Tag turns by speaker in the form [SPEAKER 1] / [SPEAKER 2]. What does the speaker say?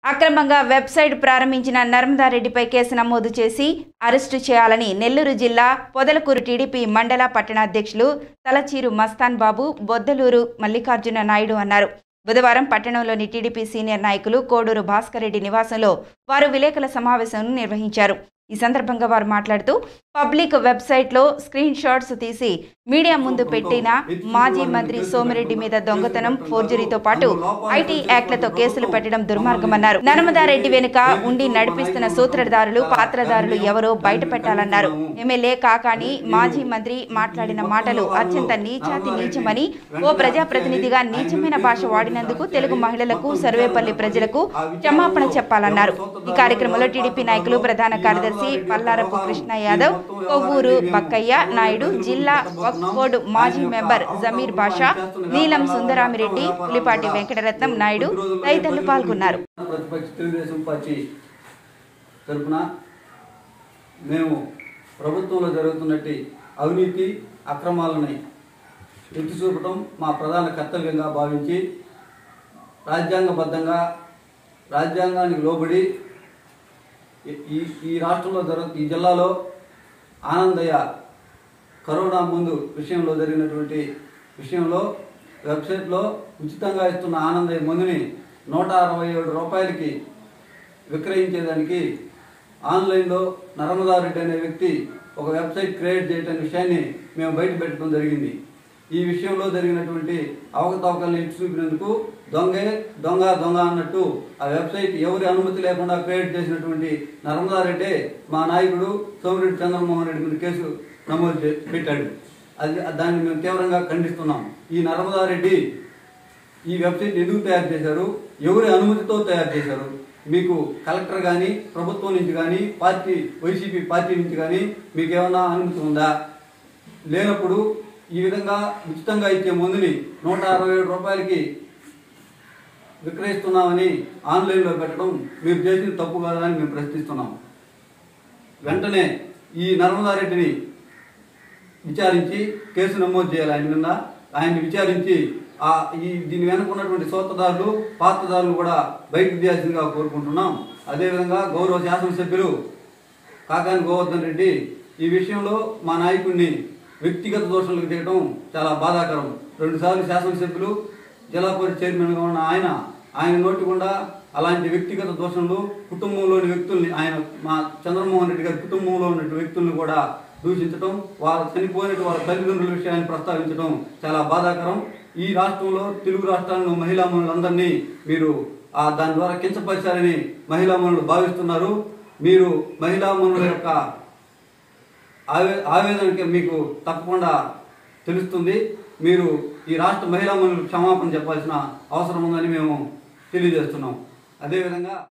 [SPEAKER 1] అక్రమంగా వెబ్సైట్ ప్రారంభించిన నర్మదారెడ్డిపై కేసు నమోదు చేసి అరెస్టు చేయాలని నెల్లూరు జిల్లా పొదలకూరు టీడీపీ మండల పట్టణాధ్యక్షులు తలచీరు మస్తాన్ బాబు బొద్దలూరు మల్లికార్జున నాయుడు అన్నారు బుధవారం పట్టణంలోని టీడీపీ సీనియర్ నాయకులు కోడూరు భాస్కర్ రెడ్డి నివాసంలో వారు విలేకరుల సమావేశం నిర్వహించారు ఈ సందర్భంగా వారు మాట్లాడుతూ పబ్లిక్ వెబ్సైట్లో స్క్రీన్ షాట్స్ తీసి మీడియా ముందు పెట్టిన మాజీ మంత్రి సోమిరెడ్డి మీద దొంగతనం ఫోర్జరీతో పాటు ఐటీ యాక్ట్లతో కేసులు పెట్టడం దుర్మార్గమన్నారు నర్మదారెడ్డి వెనుక ఉండి నడిపిస్తున్న సూత్రధారులు పాత్రధారులు ఎవరో బయట పెట్టాలన్నారు ఎమ్మెల్యే కాకాని మాజీ మంత్రి మాట్లాడిన మాటలు అత్యంత నీచాతి నీచమని ఓ ప్రజాప్రతినిధిగా నీచమైన భాష వాడినందుకు తెలుగు మహిళలకు సర్వేపల్లి ప్రజలకు క్షమాపణ చెప్పాలన్నారు ఈ కార్యక్రమంలో టీడీపీ నాయకులు ప్రధాన కార్యదర్శి పల్లారపు కృష్ణ యాదవ్ కొవ్వూరు బక్కయ్య నాయుడు జిల్లా వక్ఫ్ బోర్డు మాజీ మెంబర్ జమీర్ బాషా నీలం సుందరామిరెడ్డి పులిపాటి వెంకటరత్నం నాయుడు తదితరులు పాల్గొన్నారు
[SPEAKER 2] ప్రతిపక్ష తెలుగుదేశం పార్టీ తరఫున మేము ప్రభుత్వంలో జరుగుతున్నట్టు అవినీతి అక్రమాలని ఎత్తి చూపటం మా ప్రధాన కర్తవ్యంగా భావించి రాజ్యాంగబద్ధంగా రాజ్యాంగానికి లోబడి ఈ- ఈ ఈ రాష్ట్రంలో జరుగు ఈ జిల్లాలో ఆనందయ్య కరోనా ముందు విషయంలో జరిగినటువంటి విషయంలో వెబ్సైట్లో ఉచితంగా ఇస్తున్న ఆనందయ్య మందుని నూట అరవై ఏడు రూపాయలకి విక్రయించేదానికి ఆన్లైన్లో నర్మదారెడ్డి అనే వ్యక్తి ఒక వెబ్సైట్ క్రియేట్ చేయటం విషయాన్ని మేము బయట పెట్టడం జరిగింది ఈ విషయంలో జరిగినటువంటి అవకతవకల్ని ఎత్తి చూపినందుకు దొంగే దొంగ దొంగ అన్నట్టు ఆ వెబ్సైట్ ఎవరి అనుమతి లేకుండా క్రియేట్ చేసినటువంటి నర్మదారెడ్డి మా నాయకుడు సోమిరెడ్డి చంద్రమోహన్ రెడ్డి మీద కేసు నమోదు చే- పెట్టాడు అది దాన్ని మేము తీవ్రంగా ఖండిస్తున్నాం ఈ నర్మదారెడ్డి ఈ వెబ్సైట్ ఎందుకు తయారు చేశారు ఎవరి అనుమతితో తయారు చేశారు మీకు కలెక్టర్ కానీ ప్రభుత్వం నుంచి కానీ పార్టీ వైసీపీ పార్టీ నుంచి కానీ మీకు ఏమైనా అనుమతి ఉందా లేనప్పుడు ఈ విధంగా ఉచితంగా ఇచ్చే మందుని నూట అరవై ఏడు రూపాయలకి విక్రయిస్తున్నామని ఆన్లైన్లో పెట్టడం మీరు చేసిన తప్పు కాదా అని మేము ప్రశ్నిస్తున్నాం వెంటనే ఈ నర్మదారెడ్డిని విచారించి కేసు నమోదు చేయాలి ఆయన మీద ఆయన్ని విచారించి ఆ ఈ దీని వెనక ఉన్నటువంటి సూత్రధారులు పాత్రధారులు కూడా బయటకు తీయాల్సిందిగా కోరుకుంటున్నాం అదేవిధంగా గౌరవ శాసనసభ్యులు కాకాని గోవర్ధన్ రెడ్డి ఈ విషయంలో మా నాయకుడిని వ్యక్తిగత దోషాలకు చేయడం చాలా బాధాకరం రెండుసార్లు శాసనసభ్యులు జిల్లా పరిషత్ చైర్మన్గా ఉన్న ఆయన ఆయన నోటి గుండా అలాంటి వ్యక్తిగత దోషంలు కుటుంబంలోని వ్యక్తుల్ని ఆయన మా చంద్రమోహన్ రెడ్డి గారి కుటుంబంలో ఉన్న వ్యక్తుల్ని కూడా దూషించడం వారు చనిపోయిన వారి తల్లిదండ్రుల విషయాన్ని ప్రస్తావించడం చాలా బాధాకరం ఈ రాష్ట్రంలో తెలుగు రాష్ట్రాలను మహిళా మనులందరినీ మీరు ఆ దాని ద్వారా కించపరిచారని మహిళా మనులు భావిస్తున్నారు మీరు మహిళా మనుల యొక్క ఆవే ఆవేదనకి మీకు తప్పకుండా తెలుస్తుంది మీరు ఈ రాష్ట్ర మహిళా మనులకు క్షమాపణ చెప్పాల్సిన అవసరం ఉందని మేము తెలియజేస్తున్నాం అదేవిధంగా